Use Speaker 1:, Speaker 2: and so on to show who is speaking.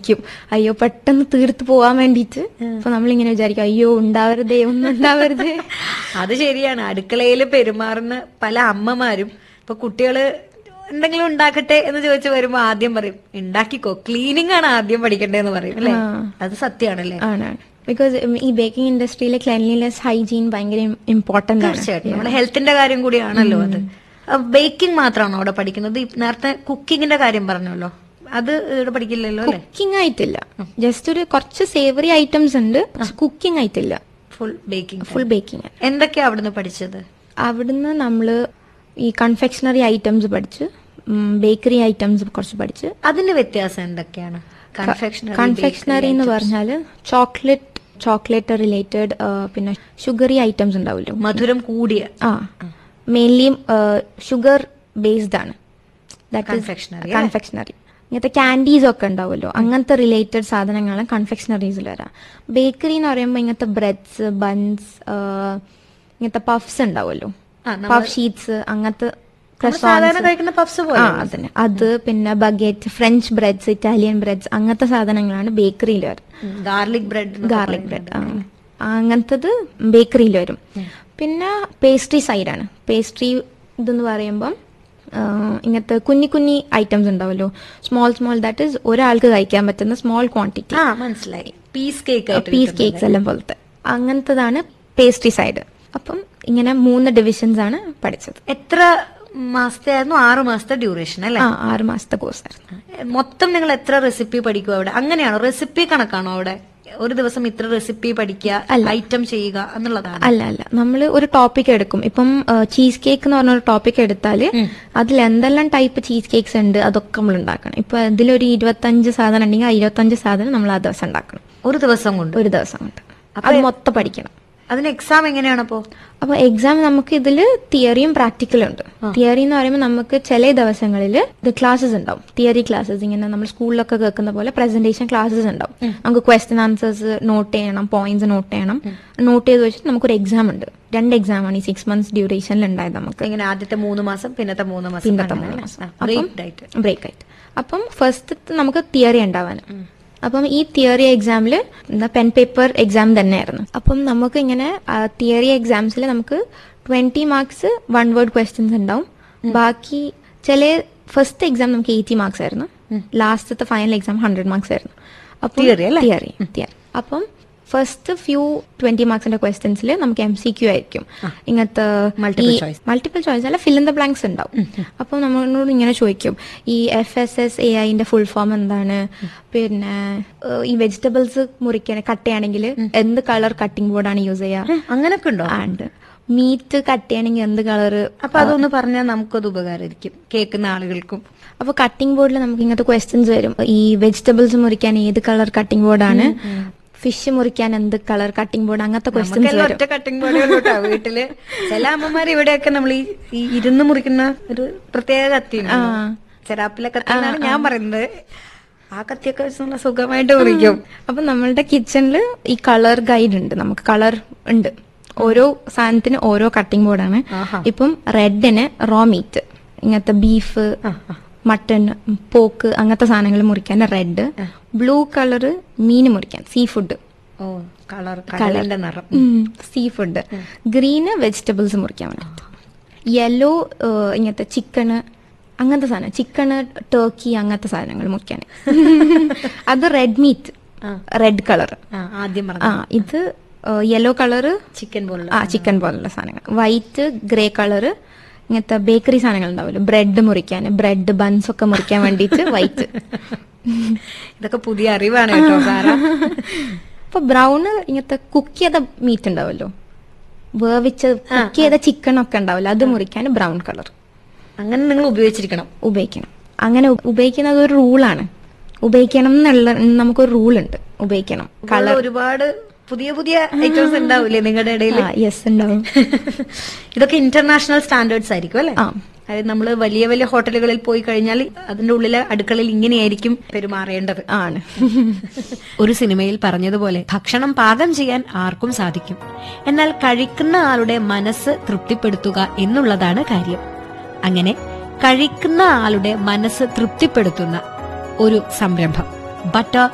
Speaker 1: ഇരിക്കും അയ്യോ പെട്ടെന്ന് തീർത്ത് പോവാൻ വേണ്ടിയിട്ട് അപ്പൊ നമ്മളിങ്ങനെ വിചാരിക്കും അയ്യോ ഉണ്ടാവരുതേ ഒന്നും ഉണ്ടാവരുതേ
Speaker 2: അത് ശരിയാണ് അടുക്കളയിൽ പെരുമാറുന്ന പല അമ്മമാരും ഇപ്പൊ കുട്ടികള് എന്തെങ്കിലും ഉണ്ടാക്കട്ടെ എന്ന് ചോദിച്ചു വരുമ്പോ ആദ്യം പറയും ഉണ്ടാക്കിക്കോ ക്ലീനിങ് ആണ് ആദ്യം പഠിക്കണ്ടേന്ന് പറയും അല്ലേ അത് സത്യമാണല്ലേ
Speaker 1: ആണാണ് ബിക്കോസ് ഈ ബേക്കിംഗ് ഇൻഡസ്ട്രിയിലെ ക്ലെൻലിനെസ് ഹൈജീൻ ഭയങ്കര ഇമ്പോർട്ടന്റ് ആണ്
Speaker 2: തീർച്ചയായിട്ടും നമ്മുടെ ഹെൽത്തിന്റെ കാര്യം കൂടിയാണല്ലോ അത് ബേക്കിംഗ് മാത്രമാണോ അവിടെ പഠിക്കുന്നത് ഈ നേരത്തെ കുക്കിങ്ങിന്റെ കാര്യം പറഞ്ഞല്ലോ അത് ഇവിടെ പഠിക്കില്ലല്ലോ അല്ലെ
Speaker 1: കുക്കിംഗ് ആയിട്ടില്ല ജസ്റ്റ് ഒരു കുറച്ച് സേവറി ഐറ്റംസ് ഉണ്ട് കുക്കിംഗ് ആയിട്ടില്ല
Speaker 2: ഫുൾ ബേക്കിംഗ്
Speaker 1: ഫുൾ ബേക്കിംഗ്
Speaker 2: എന്തൊക്കെയാ അവിടുന്ന് പഠിച്ചത്
Speaker 1: അവിടുന്ന് നമ്മള് ഈ കൺഫെക്ഷണറി ഐറ്റംസ് പഠിച്ച് ബേക്കറി ഐറ്റംസ് കുറച്ച് പഠിച്ച്
Speaker 2: അതിന്റെ വ്യത്യാസം എന്തൊക്കെയാണ് കൺഫെക്ഷണറി
Speaker 1: കൺഫെക്ഷണറി എന്ന് പറഞ്ഞാൽ ചോക്ലേറ്റ് ചോക്ലേറ്റ് റിലേറ്റഡ് പിന്നെ ഷുഗറി ഐറ്റംസ് ഉണ്ടാവില്ലോ
Speaker 2: മധുരം കൂടിയ
Speaker 1: ആ മെയിൻലി ഷുഗർ ബേസ്ഡ് ആണ്
Speaker 2: Confectionery,
Speaker 1: കൺഫെക്ഷണറി ഇങ്ങനത്തെ ക്യാൻഡീസ് ഒക്കെ ഉണ്ടാവുമല്ലോ അങ്ങനത്തെ റിലേറ്റഡ് സാധനങ്ങളാണ് കൺഫെക്ഷണറീസിൽ വരാം ബേക്കറി എന്ന് പറയുമ്പോൾ ഇങ്ങനത്തെ ബ്രെഡ്സ് ബൺസ് ഇങ്ങനത്തെ പഫ്സ് ഉണ്ടാവുമല്ലോ
Speaker 2: ആ, നമ്മള്
Speaker 1: പഫ് ഷീറ്റ്സ് അങ്ങനത്തെ
Speaker 2: നമ്മൾ സാധാരണ കഴിക്കുന്ന പഫ്സ്
Speaker 1: ആ
Speaker 2: പോലെ
Speaker 1: അതിന് അത് പിന്നെ baguette French breads Italian breads അങ്ങനത്തെ സാധനങ്ങളാണ് ബേക്കറിയിൽ വരുന്നത്
Speaker 2: ഗാർലിക് ബ്രെഡ്
Speaker 1: ഗാർലിക് ബ്രെഡ് അങ്ങനത്തത് ബേക്കറിയിൽ വരും പിന്നെ പേസ്ട്രി സൈഡാണ് പേസ്ട്രി ഇതെന്ന് പറയുമ്പം ആ, ഇങ്ങനത്തെ കുഞ്ഞി കുഞ്ഞി ഐറ്റംസ് ഉണ്ടാവല്ലോ സ്മോൾ സ്മോൾ ദാറ്റ് ഇസ് ഒരാൾക്ക് കഴിക്കാൻ പറ്റുന്ന സ്മോൾ ക്വാണ്ടിറ്റി
Speaker 2: ആ മനസ്സിലായി പീസ് കേക്ക്
Speaker 1: പീസ് കേക്ക്സ് എല്ലാം പോലത്തെ അങ്ങനത്തതാണ് പേസ്ട്രി സൈഡ് അപ്പം ഇങ്ങനെ മൂന്ന് ഡിവിഷൻസ് ആണ് പഠിച്ചത്
Speaker 2: എത്ര മാസത്തെ ആയിരുന്നു ആറു മാസത്തെ ഡ്യൂറേഷൻ അല്ലെ
Speaker 1: ആ ആറ് മാസത്തെ കോഴ്സ് ആയിരുന്നു
Speaker 2: മൊത്തം നിങ്ങൾ എത്ര റെസിപ്പി പഠിക്കും അവിടെ അങ്ങനെയാണോ റെസിപ്പി കണക്കാണോ അവിടെ ഒരു ദിവസം ഇത്ര റെസിപ്പി പഠിക്കുക ഐറ്റം ചെയ്യുക എന്നുള്ളതാണ്
Speaker 1: അല്ല അല്ല നമ്മൾ ഒരു ടോപ്പിക് എടുക്കും ഇപ്പം ചീസ് കേക്ക് എന്ന് പറഞ്ഞ ഒരു ടോപ്പിക് എടുത്താല് അതിൽ എന്തെല്ലാം ടൈപ്പ് ചീസ് കേക്ക്സ് ഉണ്ട് അതൊക്കെ നമ്മൾ ഉണ്ടാക്കണം ഇപ്പൊ അതിലൊരു ഇരുപത്തഞ്ച് സാധനം ഉണ്ടെങ്കിൽ ആ ഇരുപത്തഞ്ച് സാധനം നമ്മൾ ആ ദിവസം ഉണ്ടാക്കണം
Speaker 2: ഒരു ദിവസം കൊണ്ട്
Speaker 1: ഒരു ദിവസം കൊണ്ട് അത് മൊത്തം പഠിക്കണം
Speaker 2: അതിന് എക്സാം എങ്ങനെയാണ് അപ്പോ
Speaker 1: അപ്പൊ എക്സാം നമുക്ക് ഇതിൽ തിയറിയും പ്രാക്ടിക്കലും ഉണ്ട് തിയറി എന്ന് പറയുമ്പോൾ നമുക്ക് ചില ദിവസങ്ങളിൽ ഇത് ക്ലാസ്സസ് ഉണ്ടാവും തിയറി ക്ലാസ്സസ് ഇങ്ങനെ നമ്മൾ സ്കൂളിലൊക്കെ കേൾക്കുന്ന പോലെ പ്രസന്റേഷൻ ക്ലാസ്സസ് ഉണ്ടാവും നമുക്ക് ക്വസ്റ്റ്യൻ ആൻസേഴ്സ് നോട്ട് ചെയ്യണം പോയിന്റ്സ് നോട്ട് ചെയ്യണം നോട്ട് ചെയ്ത് വെച്ചിട്ട് നമുക്കൊരു എക്സാം ഉണ്ട് രണ്ട് എക്സാം ആണ് ഈ സിക്സ് മന്ത്സ് ഡ്യൂറേഷനിൽ ഉണ്ടായത് നമുക്ക്
Speaker 2: ഇങ്ങനെ ആദ്യത്തെ മൂന്ന് മാസം പിന്നത്തെ മൂന്ന് മാസം
Speaker 1: പിന്നത്തെ
Speaker 2: അങ്ങനെ
Speaker 1: മൂന്ന്
Speaker 2: അല്ലേ?
Speaker 1: മാസം
Speaker 2: ആ, break ആയിട്ട്
Speaker 1: ബ്രേക്ക് ആയിട്ട് അപ്പം ഫസ്റ്റ് നമുക്ക് തിയറി ഉണ്ടാവാൻ അപ്പം ഈ തിയറി എക്സാമിൽ എന്താ പെൻ പേപ്പർ എക്സാം തന്നെയായിരുന്നു അപ്പം നമുക്ക് ഇങ്ങനെ തിയറി എക്സാംസിൽ നമുക്ക് twenty marks one word questions ഉണ്ടാവും ബാക്കി ചില ഫസ്റ്റ് എക്സാം നമുക്ക് എയ്റ്റി മാർക്സ് ആയിരുന്നു ലാസ്റ്റത്തെ ഫൈനൽ എക്സാം ഹൺഡ്രഡ് മാർക്സ് ആയിരുന്നു അപ്പം
Speaker 2: Theory അല്ലേ?
Speaker 1: തിയറി തിയറി അപ്പം ഫസ്റ്റ് ഫ്യൂ ട്വന്റി മാർക്സിന്റെ ക്വസ്റ്റ്യൻസിൽ നമുക്ക് എം സി ക്യു ആയിരിക്കും ഇങ്ങനത്തെ
Speaker 2: Multiple
Speaker 1: ഈ
Speaker 2: choice.
Speaker 1: മൾട്ടിപ്പിൾ ചോയ്സ് അല്ല ഫിൽ ഇൻ ദ ബ്ലാങ്ക്സ് ഉണ്ടാവും അപ്പോൾ നമ്മളോട് ഇങ്ങനെ ചോദിക്കും ഈ എഫ് എസ് എസ് എ ഐന്റെ ഫുൾ ഫോം എന്താണ് പിന്നെ ഏഹ്, ഈ വെജിറ്റബിൾസ് മുറിക്കാൻ കട്ട് ചെയ്യണമെങ്കിൽ എന്ത് കളർ കട്ടിംഗ് ബോർഡാണ് യൂസ് ചെയ്യുക
Speaker 2: അങ്ങനൊക്കെ ഉണ്ടോ
Speaker 1: ആണ്ട് മീറ്റ് കട്ട് ചെയ്യണമെങ്കിൽ എന്ത് കളർ
Speaker 2: അപ്പൊ അതൊന്ന് പറഞ്ഞാൽ നമുക്കത് ഉപകാരമായിരിക്കും കേൾക്കുന്ന ആളുകൾക്കും
Speaker 1: അപ്പൊ കട്ടിംഗ് ബോർഡിൽ നമുക്ക് ഇങ്ങനത്തെ ക്വസ്റ്റ്യൻസ് വരും ഈ വെജിറ്റബിൾസ് മുറിക്കാൻ ഏത് കളർ കട്ടിംഗ് ബോർഡാണ് ഫിഷ് മുറിക്കാൻ എന്ത് കളർ കട്ടിംഗ് ബോർഡ് അങ്ങനത്തെ ക്വസ്റ്റ്യൻസ്
Speaker 2: നമുക്കെല്ലാം
Speaker 1: വരും
Speaker 2: ഒറ്റ കട്ടിംഗ് ബോർഡുകളോട്ടാ വീട്ടില് ചില അമ്മമാർ ഇവിടെയൊക്കെ നമ്മൾ ഈ ഈ ഇരുന്ന് മുറിക്കുന്ന ഒരു പ്രത്യേക കത്തി ചെറാപ്പിലെ കത്തി എന്നാണ് ഞാൻ പറയുന്നത് ആ കത്തിയൊക്കെ വെച്ച് നല്ല സുഖമായിട്ട് മുറിക്കും
Speaker 1: അപ്പൊ നമ്മളുടെ കിച്ചണിൽ ഈ കളർ ഗൈഡ് ഉണ്ട് നമുക്ക് കളർ ഉണ്ട് ഓരോ സാധനത്തിന് ഓരോ കട്ടിംഗ് ബോർഡാണ്
Speaker 2: ആഹാ.
Speaker 1: ഇപ്പം റെഡിന് റോ മീറ്റ് ഇങ്ങനത്തെ ബീഫ് മട്ടൺ പോക്ക് അങ്ങനത്തെ സാധനങ്ങൾ മുറിക്കാൻ റെഡ് ബ്ലൂ കളറ് മീൻ മുറിക്കാൻ സീ ഫുഡ്
Speaker 2: ഓ കളർ കളറിന്റെ നിറം
Speaker 1: സീ ഫുഡ് ഗ്രീന് വെജിറ്റബിൾസ് മുറിക്കാൻ വേണ്ടിയിട്ട് യെല്ലോ ഇങ്ങനത്തെ ചിക്കന് അങ്ങനത്തെ സാധനം ചിക്കന് ടർക്കി അങ്ങനത്തെ സാധനങ്ങൾ മുറിക്കാൻ അത് റെഡ് മീറ്റ് റെഡ് കളർ
Speaker 2: ആ, ആദ്യം
Speaker 1: ആ
Speaker 2: പറഞ്ഞു
Speaker 1: ഇത് യെല്ലോ കളറ്
Speaker 2: ചിക്കൻ പോലുള്ള
Speaker 1: ആ ചിക്കൻ പോലുള്ള സാധനങ്ങൾ വൈറ്റ് ഗ്രേ കളറ് ഇങ്ങനത്തെ ബേക്കറി സാധനങ്ങൾ ഉണ്ടാവുമല്ലോ ബ്രെഡ് മുറിക്കാൻ ബ്രെഡ് ബൺസ് ഒക്കെ മുറിക്കാൻ വേണ്ടിയിട്ട് വൈറ്റ്
Speaker 2: ഇതൊക്കെ പുതിയ അറിവാണ് കേട്ടോ സാറ
Speaker 1: അപ്പൊ ബ്രൗണ് ഇങ്ങനത്തെ കുക്ക് ചെയ്ത മീറ്റ് ഉണ്ടാവല്ലോ വേവിച്ച കുക്ക് ചെയ്ത ചിക്കൻ ഒക്കെ ഉണ്ടാവല്ലോ അത് മുറിക്കാൻ ബ്രൗൺ കളർ
Speaker 2: അങ്ങനെ നിങ്ങൾ ഉപയോഗിച്ചിരിക്കണം
Speaker 1: ഉപയോഗിക്കണം അങ്ങനെ ഉ- ഉപയോഗിക്കുന്നത് ഒരു റൂളാണ് ഉപയോഗിക്കണം എന്നുള്ള നമുക്കൊരു റൂൾ ഉണ്ട് ഉപയോഗിക്കണം
Speaker 2: കളർ ഒരുപാട് പുതിയ പുതിയ ഐറ്റംസ് ഉണ്ടാവില്ലേ നിങ്ങളുടെ ഇടയിൽ
Speaker 1: ആ യെസ് ഉണ്ടാവും
Speaker 2: ഇതൊക്കെ ഇന്റർനാഷണൽ സ്റ്റാൻഡേർഡ്സ് ആയിരിക്കും അല്ലെ
Speaker 1: ആ
Speaker 2: അതായത് നമ്മൾ വലിയ വലിയ ഹോട്ടലുകളിൽ പോയി കഴിഞ്ഞാൽ അതിന്റെ ഉള്ളിലെ അടുക്കളയിൽ ഇങ്ങനെയായിരിക്കും പെരുമാറേണ്ടത്
Speaker 1: ആണ്
Speaker 2: ഒരു സിനിമയിൽ പറഞ്ഞതുപോലെ ഭക്ഷണം പാകം ചെയ്യാൻ ആർക്കും സാധിക്കും എന്നാൽ കഴിക്കുന്ന ആളുടെ മനസ്സ് തൃപ്തിപ്പെടുത്തുക എന്നുള്ളതാണ് കാര്യം അങ്ങനെ കഴിക്കുന്ന ആളുടെ മനസ്സ് തൃപ്തിപ്പെടുത്തുന്ന ഒരു സംരംഭം ബട്ടർ